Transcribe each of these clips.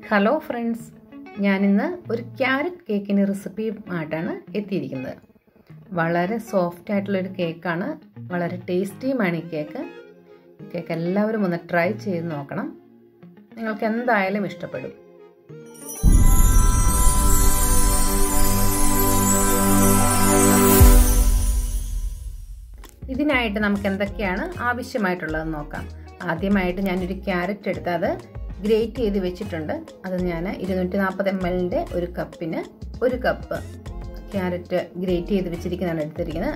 hello friends ഞാനിന്ന് ഒരു carrot കേക്കിൻ്റെ റെസിപ്പിയുമായിട്ടാണ് എത്തിയിരിക്കുന്നത് വളരെ സോഫ്റ്റ് ആയിട്ടുള്ളൊരു കേക്കാണ് വളരെ ടേസ്റ്റിയുമാണ് ഈ കേക്ക് ഈ കേക്ക് എല്ലാവരും ഒന്ന് ട്രൈ ചെയ്ത് നോക്കണം നിങ്ങൾക്ക് എന്തായാലും ഇഷ്ടപ്പെടും ഇതിനായിട്ട് നമുക്ക് എന്തൊക്കെയാണ് ആവശ്യമായിട്ടുള്ളതെന്ന് നോക്കാം ആദ്യമായിട്ട് ഞാനൊരു ക്യാരറ്റ് എടുത്ത് അത് ഗ്രേറ്റ് ചെയ്ത് വെച്ചിട്ടുണ്ട് അത് ഞാൻ ഇരുന്നൂറ്റി നാൽപ്പത് എം എല്ലിൻ്റെ ഒരു കപ്പിന് ഒരു കപ്പ് ക്യാരറ്റ് ഗ്രേറ്റ് ചെയ്ത് വെച്ചിരിക്കുന്നതാണ് എടുത്തിരിക്കുന്നത്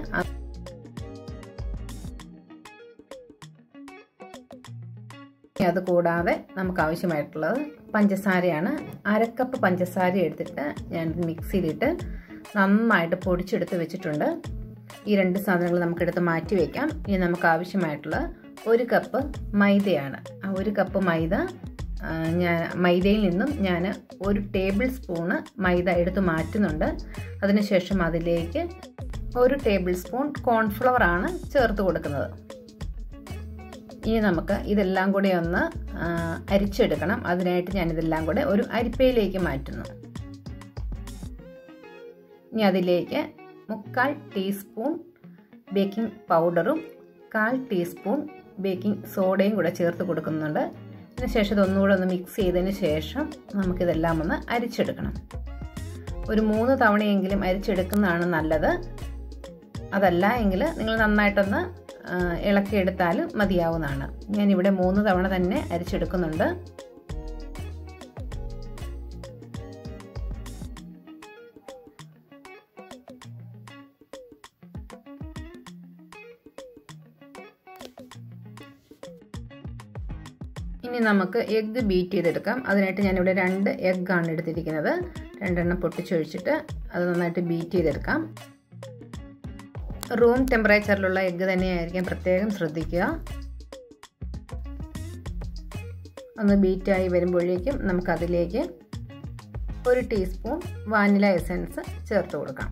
അത് കൂടാതെ നമുക്ക് ആവശ്യമായിട്ടുള്ളത് പഞ്ചസാരയാണ് അരക്കപ്പ് പഞ്ചസാര എടുത്തിട്ട് ഞാൻ മിക്സിയിലിട്ട് നന്നായിട്ട് പൊടിച്ചെടുത്ത് വെച്ചിട്ടുണ്ട് ഈ രണ്ട് സാധനങ്ങൾ നമുക്കെടുത്ത് മാറ്റി വയ്ക്കാം ഇനി നമുക്ക് ആവശ്യമായിട്ടുള്ള ഒരു കപ്പ് മൈദയാണ് ആ ഒരു കപ്പ് മൈദ ഞാൻ മൈദയിൽ നിന്നും ഞാൻ ഒരു ടേബിൾ സ്പൂണ് മൈദ എടുത്ത് മാറ്റുന്നുണ്ട് അതിനുശേഷം അതിലേക്ക് ഒരു ടേബിൾ സ്പൂൺ കോൺഫ്ലവർ ആണ് ചേർത്ത് കൊടുക്കുന്നത് ഇനി നമുക്ക് ഇതെല്ലാം കൂടി ഒന്ന് അരിച്ചെടുക്കണം അതിനായിട്ട് ഞാൻ ഇതെല്ലാം കൂടെ ഒരു അരിപ്പയിലേക്ക് മാറ്റുന്നു ഇനി അതിലേക്ക് മുക്കാൽ ടീസ്പൂൺ ബേക്കിംഗ് പൗഡറും കാൽ ടീസ്പൂൺ ബേക്കിംഗ് സോഡയും കൂടെ ചേർത്ത് കൊടുക്കുന്നുണ്ട് അതിനുശേഷം ഇതൊന്നുകൂടെ ഒന്ന് മിക്സ് ചെയ്തതിന് ശേഷം നമുക്കിതെല്ലാം ഒന്ന് അരിച്ചെടുക്കണം ഒരു മൂന്ന് തവണയെങ്കിലും അരിച്ചെടുക്കുന്നതാണ് നല്ലത് അതല്ല എങ്കിൽ നിങ്ങൾ നന്നായിട്ടൊന്ന് ഇളക്കിയെടുത്താലും മതിയാവുന്നതാണ് ഞാനിവിടെ മൂന്ന് തവണ തന്നെ അരിച്ചെടുക്കുന്നുണ്ട് ഇനി നമുക്ക് എഗ്ഗ് ബീറ്റ് ചെയ്തെടുക്കാം അതിനായിട്ട് ഞാനിവിടെ രണ്ട് എഗ്ഗാണ് എടുത്തിരിക്കുന്നത് രണ്ടെണ്ണം പൊട്ടിച്ചൊഴിച്ചിട്ട് അത് നന്നായിട്ട് ബീറ്റ് ചെയ്തെടുക്കാം റൂം ടെമ്പറേച്ചറിലുള്ള എഗ്ഗ് തന്നെയായിരിക്കും പ്രത്യേകം ശ്രദ്ധിക്കുക ഒന്ന് ബീറ്റായി വരുമ്പോഴേക്കും നമുക്കതിലേക്ക് ഒരു ടീസ്പൂൺ വാനില എസൻസ് ചേർത്ത് കൊടുക്കാം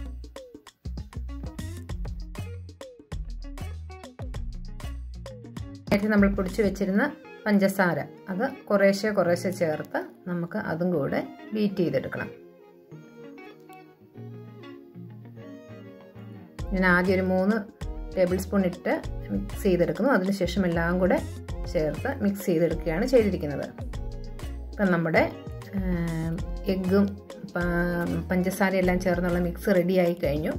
നേരത്തെ നമ്മൾ പൊടിച്ച് വെച്ചിരുന്ന പഞ്ചസാര അത് കുറേശ്ശെ കുറേശ്ശെ ചേർത്ത് നമുക്ക് അതും കൂടെ ബീറ്റ് ചെയ്തെടുക്കണം ഞാൻ ആദ്യം ഒരു മൂന്ന് ടേബിൾ സ്പൂൺ ഇട്ട് മിക്സ് ചെയ്തെടുക്കുന്നു അതിനുശേഷം എല്ലാം കൂടെ ചേർത്ത് മിക്സ് ചെയ്തെടുക്കുകയാണ് ചെയ്തിരിക്കുന്നത് ഇപ്പം നമ്മുടെ എഗ്ഗും പഞ്ചസാരയെല്ലാം ചേർന്നുള്ള മിക്സ് റെഡിയായി കഴിഞ്ഞു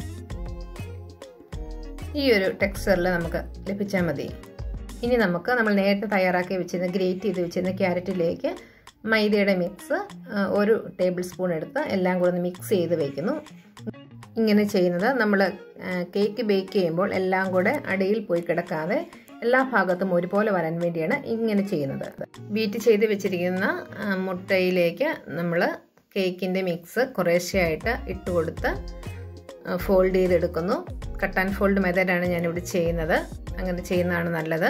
ഈ ഒരു ടെക്സ്ചറിൽ നമുക്ക് ലഭിച്ചാൽ മതി ഇനി നമുക്ക് നമ്മൾ നേരത്തെ തയ്യാറാക്കി വെച്ചിരുന്ന ഗ്രേറ്റ് ചെയ്ത് വെച്ചിരുന്ന ക്യാരറ്റിലേക്ക് മൈദയുടെ മിക്സ് ഒരു ടേബിൾ സ്പൂൺ എടുത്ത് എല്ലാം കൂടെ ഒന്ന് മിക്സ് ചെയ്ത് വയ്ക്കുന്നു ഇങ്ങനെ ചെയ്യുന്നത് നമ്മൾ കേക്ക് ബേക്ക് ചെയ്യുമ്പോൾ എല്ലാം കൂടെ അടിയിൽ പോയി കിടക്കാതെ എല്ലാ ഭാഗത്തും ഒരുപോലെ വരാൻ വേണ്ടിയാണ് ഇങ്ങനെ ചെയ്യുന്നത് ബീറ്റ് ചെയ്ത് വെച്ചിരിക്കുന്ന മുട്ടയിലേക്ക് നമ്മൾ കേക്കിൻ്റെ മിക്സ് കുറേശ്ശെയായിട്ട് ഇട്ട് കൊടുത്ത് ഫോൾഡ് ചെയ്തെടുക്കുന്നു കട്ട് ആൻഡ് ഫോൾഡ് മെത്തേഡാണ് ഞാനിവിടെ ചെയ്യുന്നത് അങ്ങനെ ചെയ്യുന്നതാണ് നല്ലത്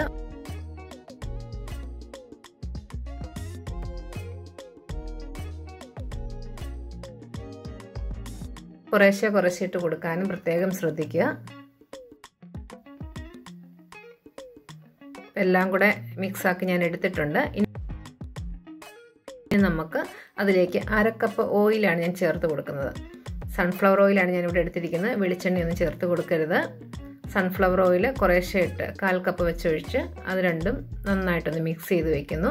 കുറേശ്ശെ കുറേശ്ശെ ഇട്ട് കൊടുക്കാനും പ്രത്യേകം ശ്രദ്ധിക്കുക എല്ലാം കൂടെ മിക്സാക്കി ഞാൻ എടുത്തിട്ടുണ്ട് ഇനി നമുക്ക് അതിലേക്ക് അരക്കപ്പ് ഓയിലാണ് ഞാൻ ചേർത്ത് കൊടുക്കുന്നത് സൺഫ്ലവർ ഓയിലാണ് ഞാൻ ഇവിടെ എടുത്തിരിക്കുന്നത് വെളിച്ചെണ്ണയൊന്നും ചേർത്ത് കൊടുക്കരുത് സൺഫ്ലവർ ഓയിൽ കുറേശ്ശെ ഇട്ട് കാൽ കപ്പ് വെച്ചൊഴിച്ച് അത് രണ്ടും നന്നായിട്ടൊന്ന് മിക്സ് ചെയ്ത് വയ്ക്കുന്നു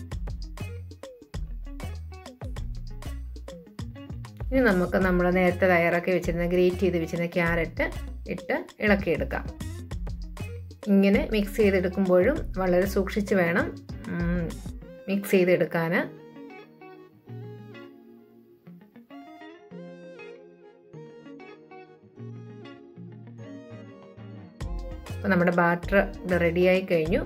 ഇനി നമുക്ക് നമ്മൾ നേരത്തെ തയ്യാറാക്കി വെച്ചിരുന്ന ഗ്രേറ്റ് ചെയ്ത് വെച്ചിരുന്ന ക്യാരറ്റ് ഇട്ട് ഇളക്കിയെടുക്കാം ഇങ്ങനെ മിക്സ് ചെയ്തെടുക്കുമ്പോഴും വളരെ സൂക്ഷിച്ച് വേണം മിക്സ് ചെയ്തെടുക്കാൻ അപ്പോൾ നമ്മുടെ ബാറ്റർ ഇത് റെഡിയായി കഴിഞ്ഞു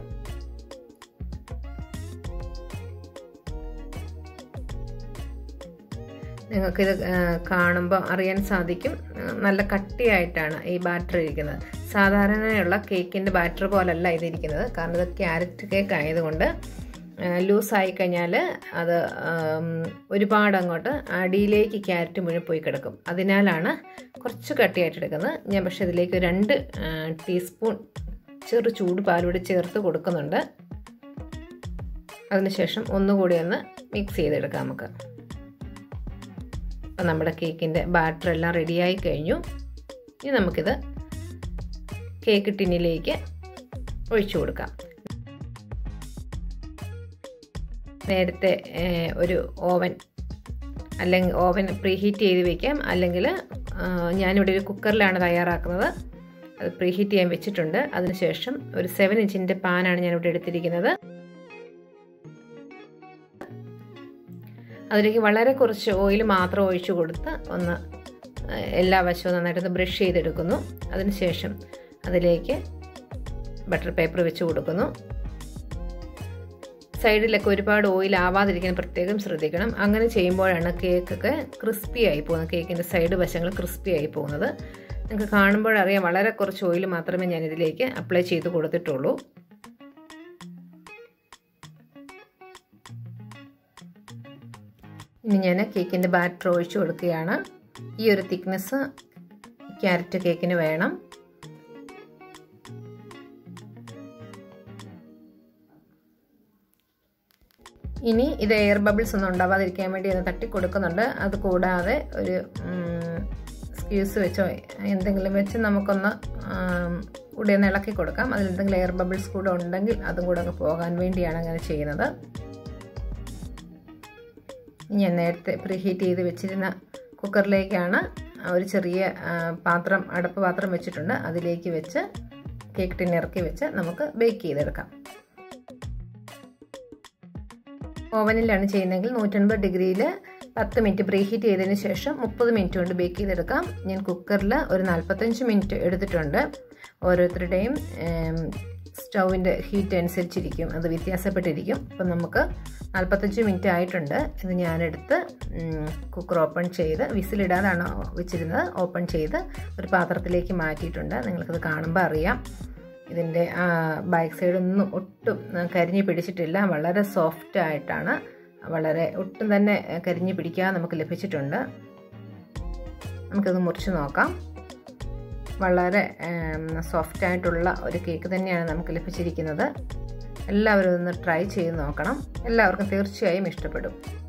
നിങ്ങൾക്കിത് കാണുമ്പോൾ അറിയാൻ സാധിക്കും നല്ല കട്ടിയായിട്ടാണ് ഈ ബാറ്റർ ഇരിക്കുന്നത് സാധാരണയുള്ള കേക്കിൻ്റെ ബാറ്റർ പോലല്ല ഇതിരിക്കുന്നത് കാരണം ഇത് ക്യാരറ്റ് കേക്ക് ആയതുകൊണ്ട് ലൂസായി കഴിഞ്ഞാൽ അത് ഒരുപാട് അങ്ങോട്ട് അടിയിലേക്ക് ക്യാരറ്റ് മുഴുവൻ പോയി കിടക്കും അതിനാലാണ് കുറച്ച് കട്ടിയായിട്ട് എടുക്കുന്നത് ഞാൻ പക്ഷേ ഇതിലേക്ക് രണ്ട് ടീസ്പൂൺ ചെറു ചൂട് പാലൂടെ ചേർത്ത് കൊടുക്കുന്നുണ്ട് അതിനുശേഷം ഒന്നുകൂടി ഒന്ന് മിക്സ് ചെയ്തെടുക്കാം നമുക്ക് അപ്പം നമ്മുടെ കേക്കിൻ്റെ ബാറ്റർ എല്ലാം റെഡിയായി കഴിഞ്ഞു ഇനി നമുക്കിത് കേക്ക് ടിന്നിലേക്ക് ഒഴിച്ചു കൊടുക്കാം നേരത്തെ ഒരു ഓവൻ അല്ലെങ്കിൽ ഓവൻ പ്രീഹീറ്റ് ചെയ്ത് വെക്കാം അല്ലെങ്കിൽ ഞാനിവിടെ ഒരു കുക്കറിലാണ് തയ്യാറാക്കുന്നത് അത് പ്രീഹീറ്റ് ചെയ്യാൻ വെച്ചിട്ടുണ്ട് അതിനുശേഷം ഒരു സെവൻ ഇഞ്ചിൻ്റെ പാനാണ് ഞാനിവിടെ എടുത്തിരിക്കുന്നത് അതിലേക്ക് വളരെ കുറച്ച് ഓയിൽ മാത്രം ഒഴിച്ചു കൊടുത്ത് ഒന്ന് എല്ലാ വശവും നന്നായിട്ടൊന്ന് ബ്രഷ് ചെയ്തെടുക്കുന്നു അതിനുശേഷം അതിലേക്ക് ബട്ടർ പേപ്പർ വെച്ച് കൊടുക്കുന്നു സൈഡിലൊക്കെ ഒരുപാട് ഓയിൽ ആവാതിരിക്കാൻ പ്രത്യേകം ശ്രദ്ധിക്കണം അങ്ങനെ ചെയ്യുമ്പോഴാണ് കേക്കൊക്കെ ക്രിസ്പി ആയി പോകുന്നത് കേക്കിൻ്റെ സൈഡ് വശങ്ങൾ ക്രിസ്പി ആയി പോകുന്നത് നിങ്ങൾക്ക് കാണുമ്പോഴറിയാം വളരെ കുറച്ച് ഓയിൽ മാത്രമേ ഞാൻ ഇതിലേക്ക് അപ്ലൈ ചെയ്ത് കൊടുത്തിട്ടുള്ളൂ ഇനി ഞാൻ കേക്കിൻ്റെ ബാറ്റർ ഒഴിച്ചു കൊടുക്കുകയാണ് ഈ ഒരു തിക്നെസ് ക്യാരറ്റ് കേക്കിന് വേണം ഇനി ഇത് എയർ ബബിൾസ് ഒന്നും ഉണ്ടാവാതിരിക്കാൻ വേണ്ടി ഒന്ന് തട്ടി കൊടുക്കുന്നുണ്ട് അത് കൂടാതെ ഒരു സ്ക്യൂസ് വെച്ചോ എന്തെങ്കിലും വെച്ച് നമുക്കൊന്ന് കൂടി ഒന്ന് ഇളക്കി കൊടുക്കാം അതിൽ എന്തെങ്കിലും എയർ ബബിൾസ് കൂടെ ഉണ്ടെങ്കിൽ അതും കൂടെ അങ്ങ് പോകാൻ വേണ്ടിയാണ് അങ്ങനെ ചെയ്യുന്നത് ഞാൻ നേരത്തെ പ്രീഹീറ്റ് ചെയ്ത് വെച്ചിരുന്ന കുക്കറിലേക്കാണ് ഒരു ചെറിയ പാത്രം അടപ്പ് പാത്രം വെച്ചിട്ടുണ്ട് അതിലേക്ക് വെച്ച് കേക്ക് ടിൻ ഇറക്കി വെച്ച് നമുക്ക് ബേക്ക് ചെയ്തെടുക്കാം ഓവനിലാണ് ചെയ്യുന്നതെങ്കിൽ നൂറ്റൻപത് ഡിഗ്രിയിൽ പത്ത് മിനിറ്റ് പ്രീഹീറ്റ് ചെയ്തതിന് ശേഷം മുപ്പത് മിനിറ്റ് കൊണ്ട് ബേക്ക് ചെയ്തെടുക്കാം ഞാൻ കുക്കറിൽ ഒരു നാൽപ്പത്തഞ്ച് മിനിറ്റ് എടുത്തിട്ടുണ്ട് ഓരോരുത്തരുടെയും സ്റ്റൗവിൻ്റെ ഹീറ്റ് അനുസരിച്ചിരിക്കും അത് വ്യത്യാസപ്പെട്ടിരിക്കും അപ്പം നമുക്ക് നാൽപ്പത്തഞ്ച് മിനിറ്റ് ആയിട്ടുണ്ട് ഇത് ഞാനെടുത്ത് കുക്കർ ഓപ്പൺ ചെയ്ത് വിസിലിടാതാണ് വെച്ചിരുന്നത് ഓപ്പൺ ചെയ്ത് ഒരു പാത്രത്തിലേക്ക് മാറ്റിയിട്ടുണ്ട് നിങ്ങൾക്കത് കാണുമ്പോൾ അറിയാം ഇതിൻ്റെ ബാക്ക് സൈഡൊന്നും ഒട്ടും കരിഞ്ഞ് പിടിച്ചിട്ടില്ല വളരെ സോഫ്റ്റ് ആയിട്ടാണ് വളരെ ഒട്ടും തന്നെ കരിഞ്ഞ് പിടിക്കാതെ നമുക്ക് ലഭിച്ചിട്ടുണ്ട് നമുക്കിത് മുറിച്ച് നോക്കാം വളരെ സോഫ്റ്റ് ആയിട്ടുള്ള ഒരു കേക്ക് തന്നെയാണ് നമുക്ക് ലഭിച്ചിരിക്കുന്നത് എല്ലാവരും ഒന്ന് ട്രൈ ചെയ്ത് നോക്കണം എല്ലാവർക്കും തീർച്ചയായും ഇഷ്ടപ്പെടും